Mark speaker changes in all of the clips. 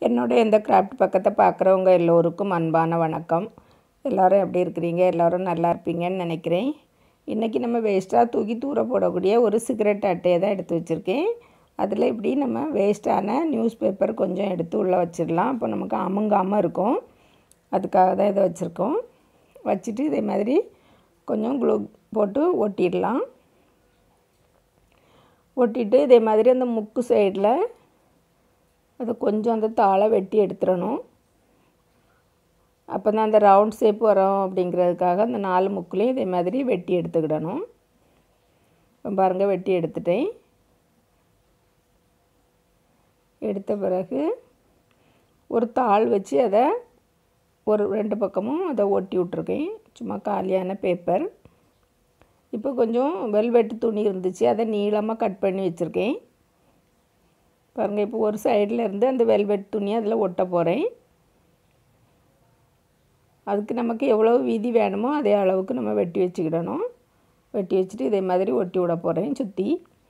Speaker 1: என்னோட இந்த கிராஃப்ட் பக்கத்தை பார்க்குறவங்க எல்லோருக்கும் அன்பான வணக்கம் எல்லோரும் எப்படி இருக்கிறீங்க எல்லோரும் நல்லா இருப்பீங்கன்னு நினைக்கிறேன் இன்றைக்கி நம்ம வேஸ்ட்டாக தூக்கி தூர போடக்கூடிய ஒரு சிகரெட் அட்டையை தான் எடுத்து வச்சுருக்கேன் அதில் இப்படி நம்ம வேஸ்ட்டான நியூஸ் பேப்பர் கொஞ்சம் எடுத்து உள்ளே வச்சிடலாம் அப்போ நமக்கு அமுங்காமல் இருக்கும் அதுக்காக தான் இதை வச்சுருக்கோம் வச்சுட்டு இதே மாதிரி கொஞ்சம் க்ளூ போட்டு ஒட்டிடலாம் ஒட்டிட்டு இதே மாதிரி அந்த முக்கு சைடில் அதை கொஞ்சம் அந்த தாளை வெட்டி எடுத்துடணும் அப்போ தான் அந்த ரவுண்ட் ஷேப் வரும் அப்படிங்கிறதுக்காக அந்த நாலு முக்குலையும் இதே மாதிரி வெட்டி எடுத்துக்கிடணும் இப்போ பாருங்கள் வெட்டி எடுத்துட்டேன் எடுத்த பிறகு ஒரு தாள் வச்சு அதை ஒரு ரெண்டு பக்கமும் அதை ஒட்டி விட்ருக்கேன் சும்மா காலியான பேப்பர் இப்போ கொஞ்சம் வெல்வெட்டு துணி இருந்துச்சு அதை நீளமாக கட் பண்ணி வச்சுருக்கேன் பாருங்கள் இப்போ ஒரு சைடில் இருந்து அந்த வெல்வெட் துணியை அதில் ஒட்ட போகிறேன் அதுக்கு நமக்கு எவ்வளோ வீதி வேணுமோ அதே அளவுக்கு நம்ம வெட்டி வச்சுக்கிடணும் வெட்டி வச்சுட்டு இதே மாதிரி ஒட்டி விட போகிறேன் சுற்றி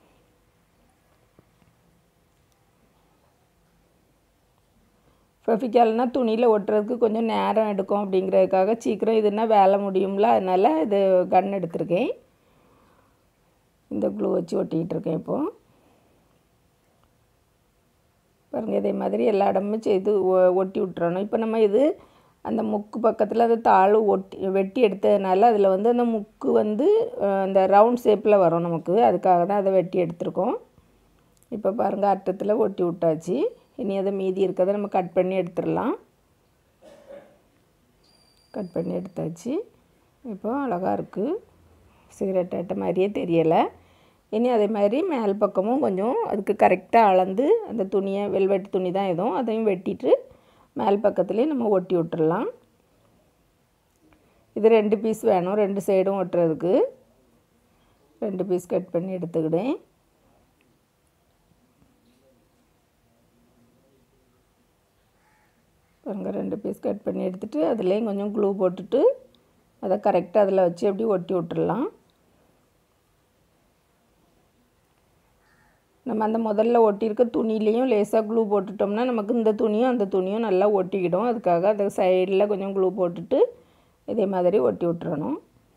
Speaker 1: ஃபெஃபிக்கால்னால் துணியில் ஒட்டுறதுக்கு கொஞ்சம் நேரம் எடுக்கும் அப்படிங்கிறதுக்காக சீக்கிரம் இதுனா வேலை முடியும்ல அதனால் இது கன் எடுத்திருக்கேன் இந்த க்ளூ வச்சு ஒட்டிக்கிட்டு இருக்கேன் இப்போது பாருங்கள் இதே மாதிரி எல்லா இடமும் செய்து ஒட்டி விட்டுறணும் இப்போ நம்ம இது அந்த முக்கு பக்கத்தில் அந்த தாள் ஒட்டி வெட்டி எடுத்ததுனால அதில் வந்து அந்த முக்கு வந்து அந்த ரவுண்ட் ஷேப்பில் வரும் நமக்கு அதுக்காக தான் அதை வெட்டி எடுத்திருக்கோம் இப்போ பாருங்கள் அட்டத்தில் ஒட்டி விட்டாச்சு இனி அதை மீதி இருக்கிறத நம்ம கட் பண்ணி எடுத்துடலாம் கட் பண்ணி எடுத்தாச்சு இப்போ அழகாக இருக்குது சிகரெட் அட்டை மாதிரியே தெரியலை இனி அதே மாதிரி மேல் பக்கமும் கொஞ்சம் அதுக்கு கரெக்டாக அளந்து அந்த துணியை வெல்வெட் துணி தான் எதுவும் அதையும் வெட்டிட்டு மேல் பக்கத்துலேயும் நம்ம ஒட்டி விட்டுறலாம் இது ரெண்டு பீஸ் வேணும் ரெண்டு சைடும் ஒட்டுறதுக்கு ரெண்டு பீஸ் கட் பண்ணி எடுத்துக்கிட்டேன் பாருங்கள் ரெண்டு பீஸ் கட் பண்ணி எடுத்துகிட்டு அதுலேயும் கொஞ்சம் க்ளூ போட்டுட்டு அதை கரெக்டாக அதில் வச்சு எப்படி ஒட்டி விட்டுடலாம் நம்ம அந்த முதல்ல ஒட்டியிருக்க துணிலேயும் லேசாக க்ளூ போட்டுட்டோம்னா நமக்கு இந்த துணியும் அந்த துணியும் நல்லா ஒட்டிக்கிடும் அதுக்காக அந்த சைடில் கொஞ்சம் க்ளூ போட்டுட்டு இதே மாதிரி ஒட்டி விட்டுறணும்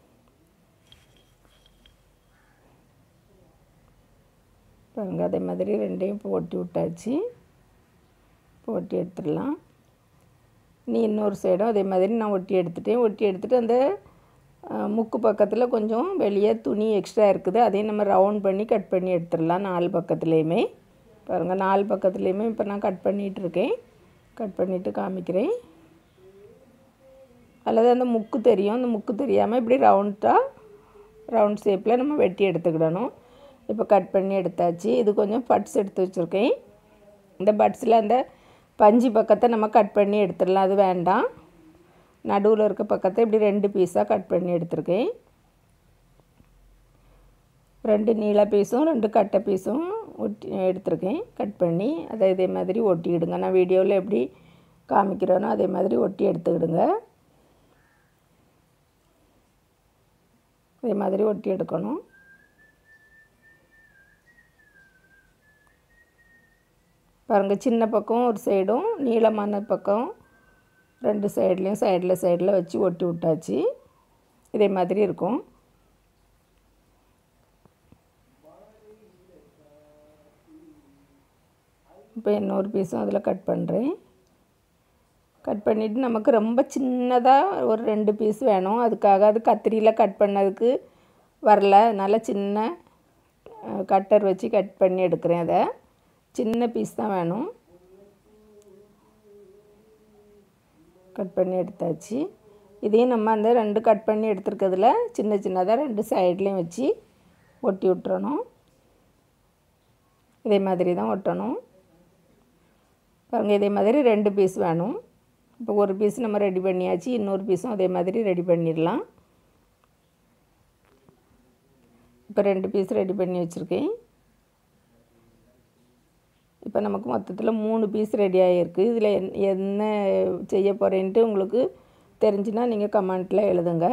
Speaker 1: பாருங்கள் அதே மாதிரி ரெண்டையும் இப்போ ஒட்டி விட்டாச்சு இப்போ ஒட்டி எடுத்துடலாம் நீ இன்னொரு சைடும் அதே மாதிரி நான் ஒட்டி எடுத்துட்டேன் ஒட்டி எடுத்துகிட்டு அந்த முக்கு பக்கத்தில் கொஞ்சம் வெளியே துணி எக்ஸ்ட்ரா இருக்குது அதையும் நம்ம ரவுண்ட் பண்ணி கட் பண்ணி எடுத்துடலாம் நாலு பக்கத்துலேயுமே பாருங்கள் நாலு பக்கத்துலேயுமே இப்போ நான் கட் பண்ணிகிட்ருக்கேன் கட் பண்ணிவிட்டு காமிக்கிறேன் அல்லது அந்த முக்கு தெரியும் அந்த முக்கு தெரியாமல் இப்படி ரவுண்டாக ரவுண்ட் ஷேப்பில் நம்ம வெட்டி எடுத்துக்கிடணும் இப்போ கட் பண்ணி எடுத்தாச்சு இது கொஞ்சம் பட்ஸ் எடுத்து வச்சுருக்கேன் இந்த பட்ஸில் அந்த பஞ்சு பக்கத்தை நம்ம கட் பண்ணி எடுத்துடலாம் அது வேண்டாம் நடுவில் இருக்க பக்கத்தை இப்படி ரெண்டு பீஸாக கட் பண்ணி எடுத்திருக்கேன் ரெண்டு நீள பீஸும் ரெண்டு கட்டை பீஸும் ஒட்டி எடுத்திருக்கேன் கட் பண்ணி அதை இதே மாதிரி ஒட்டிக்கிடுங்க நான் வீடியோவில் எப்படி காமிக்கிறேனோ அதே மாதிரி ஒட்டி எடுத்துக்கிடுங்க இதே மாதிரி ஒட்டி எடுக்கணும் பாருங்கள் சின்ன பக்கம் ஒரு சைடும் நீளமான பக்கம் ரெண்டு சைட்லேயும் சைடில் சைடில் வச்சு ஒட்டி விட்டாச்சு இதே மாதிரி இருக்கும் இப்போ இன்னொரு பீஸும் அதில் கட் பண்ணுறேன் கட் பண்ணிவிட்டு நமக்கு ரொம்ப சின்னதாக ஒரு ரெண்டு பீஸ் வேணும் அதுக்காக அது கத்திரியில் கட் பண்ணதுக்கு வரல அதனால் சின்ன கட்டர் வச்சு கட் பண்ணி எடுக்கிறேன் அதை சின்ன பீஸ் தான் வேணும் கட் பண்ணி எடுத்தாச்சு இதையும் நம்ம அந்த ரெண்டு கட் பண்ணி எடுத்துருக்கிறதுல சின்ன சின்னதாக ரெண்டு சைட்லேயும் வச்சு ஒட்டி விட்டுறணும் இதே மாதிரி தான் ஒட்டணும் பாருங்கள் இதே மாதிரி ரெண்டு பீஸ் வேணும் இப்போ ஒரு பீஸ் நம்ம ரெடி பண்ணியாச்சு இன்னொரு பீஸும் அதே மாதிரி ரெடி பண்ணிடலாம் இப்போ ரெண்டு பீஸ் ரெடி பண்ணி வச்சுருக்கேன் இப்போ நமக்கு மொத்தத்தில் மூணு பீஸ் ரெடி ஆகிருக்கு இதில் என் என்ன செய்ய போகிறேன்ட்டு உங்களுக்கு தெரிஞ்சுன்னா நீங்கள் கமெண்ட்டில் எழுதுங்க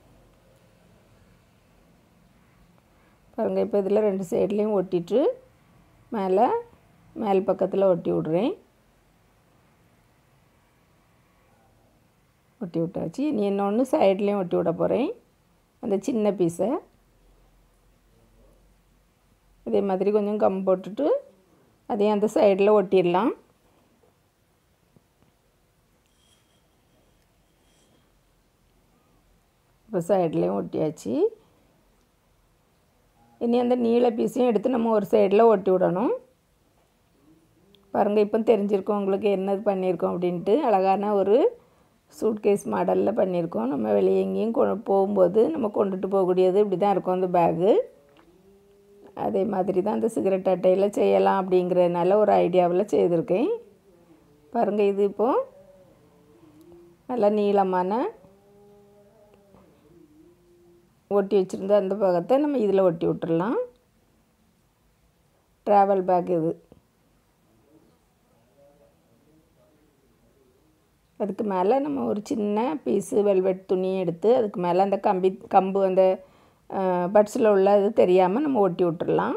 Speaker 1: பாருங்கள் இப்போ இதில் ரெண்டு சைட்லேயும் ஒட்டிட்டு மேலே மேல் பக்கத்தில் ஒட்டி விட்றேன் ஒட்டி விட்டாச்சு இனி இன்னொன்று சைட்லேயும் ஒட்டி விட போகிறேன் அந்த சின்ன பீஸை இதே மாதிரி கொஞ்சம் கம் போட்டுட்டு அதையும் அந்த சைடில் ஒட்டிடலாம் இப்போ சைட்லேயும் ஒட்டியாச்சு இனி அந்த நீல பீஸையும் எடுத்து நம்ம ஒரு சைடில் ஒட்டி விடணும் பாருங்கள் இப்போ தெரிஞ்சிருக்கோம் உங்களுக்கு என்னது பண்ணியிருக்கோம் அப்படின்ட்டு அழகான ஒரு சூட்கேஸ் மாடலில் பண்ணியிருக்கோம் நம்ம வெளியே எங்கேயும் கொ போகும்போது நம்ம கொண்டுட்டு போகக்கூடியது இப்படி தான் இருக்கும் அந்த பேகு அதே மாதிரி தான் அந்த சிகரெட் அட்டையில் செய்யலாம் அப்படிங்கிறதுனால ஒரு ஐடியாவில் செய்திருக்கேன் பாருங்கள் இது இப்போது நல்லா நீளமான ஒட்டி வச்சுருந்த அந்த பாகத்தை நம்ம இதில் ஒட்டி விட்டுறலாம் ட்ராவல் பேக் இது அதுக்கு மேலே நம்ம ஒரு சின்ன பீஸு வெல்வெட் துணி எடுத்து அதுக்கு மேலே அந்த கம்பி கம்பு அந்த பட்ஸில் உள்ள இது தெரியாமல் நம்ம ஒட்டி விட்டுறலாம்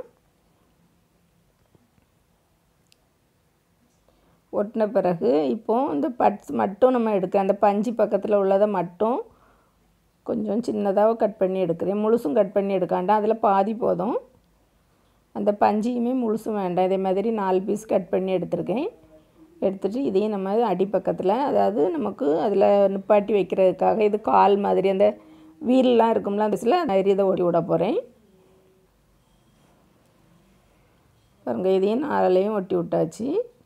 Speaker 1: ஒட்டின பிறகு இப்போது இந்த பட்ஸ் மட்டும் நம்ம எடுக்க அந்த பஞ்சு பக்கத்தில் உள்ளதை மட்டும் கொஞ்சம் சின்னதாக கட் பண்ணி எடுக்கிறேன் முழுசும் கட் பண்ணி எடுக்காண்டா அதில் பாதி போதும் அந்த பஞ்சியுமே முழுசும் வேண்டாம் இதே மாதிரி நாலு பீஸ் கட் பண்ணி எடுத்திருக்கேன் எடுத்துகிட்டு இதையும் நம்ம அடிப்பக்கத்தில் அதாவது நமக்கு அதில் நிப்பாட்டி வைக்கிறதுக்காக இது கால் மாதிரி அந்த வீல்லாம் இருக்கும்ல அந்த சில மாதிரி இதை ஓடி விட போகிறேன் பாருங்க இதையும் நாளையும் ஒட்டி விட்டாச்சு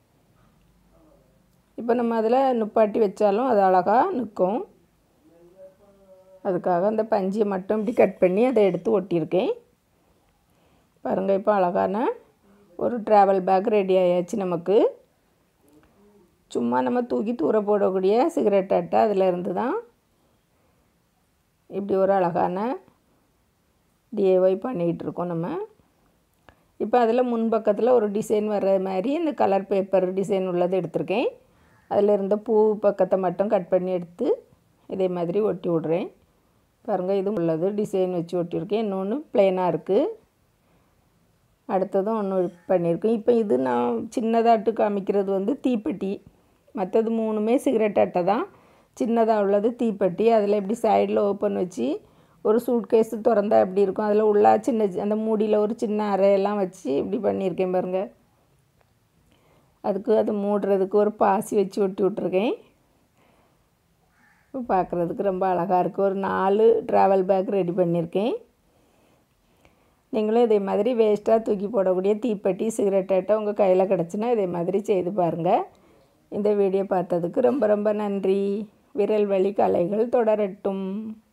Speaker 1: இப்போ நம்ம அதில் நிப்பாட்டி வச்சாலும் அது அழகாக நிற்கும் அதுக்காக அந்த பஞ்சியை மட்டும் இப்படி கட் பண்ணி அதை எடுத்து ஒட்டியிருக்கேன் பாருங்கள் இப்போ அழகான ஒரு ட்ராவல் பேக் ரெடி ஆயாச்சு நமக்கு சும்மா நம்ம தூக்கி தூர போடக்கூடிய சிகரெட் அட்டை அதில் இருந்து தான் இப்படி ஒரு அழகான டிஏஒய் பண்ணிகிட்ருக்கோம் நம்ம இப்போ அதில் முன்பக்கத்தில் ஒரு டிசைன் வர்ற மாதிரி இந்த கலர் பேப்பர் டிசைன் உள்ளது எடுத்திருக்கேன் அதில் இருந்த பூ பக்கத்தை மட்டும் கட் பண்ணி எடுத்து இதே மாதிரி ஒட்டி விட்றேன் பாருங்கள் இது உள்ளது டிசைன் வச்சு ஒட்டியிருக்கேன் இன்னொன்று ப்ளைனாக இருக்குது அடுத்ததும் ஒன்று பண்ணியிருக்கேன் இப்போ இது நான் சின்னதாட்டு காமிக்கிறது வந்து தீப்பெட்டி மற்றது மூணுமே சிகரெட் அட்டை தான் சின்னதாக உள்ளது தீப்பெட்டி அதில் இப்படி சைடில் ஓப்பன் வச்சு ஒரு சூட்கேஸ் திறந்தா எப்படி இருக்கும் அதில் உள்ள சின்ன அந்த மூடியில் ஒரு சின்ன அறையெல்லாம் வச்சு இப்படி பண்ணியிருக்கேன் பாருங்கள் அதுக்கு அது மூடுறதுக்கு ஒரு பாசி வச்சு ஒட்டி விட்ருக்கேன் பார்க்குறதுக்கு ரொம்ப அழகாக இருக்குது ஒரு நாலு ட்ராவல் பேக் ரெடி பண்ணியிருக்கேன் நீங்களும் இதே மாதிரி வேஸ்ட்டாக தூக்கி போடக்கூடிய தீப்பெட்டி சிகரெட் அட்டை உங்கள் கையில் கிடச்சின்னா இதே மாதிரி செய்து பாருங்கள் இந்த வீடியோ பார்த்ததுக்கு ரொம்ப ரொம்ப நன்றி விரல் வலி கலைகள் தொடரட்டும்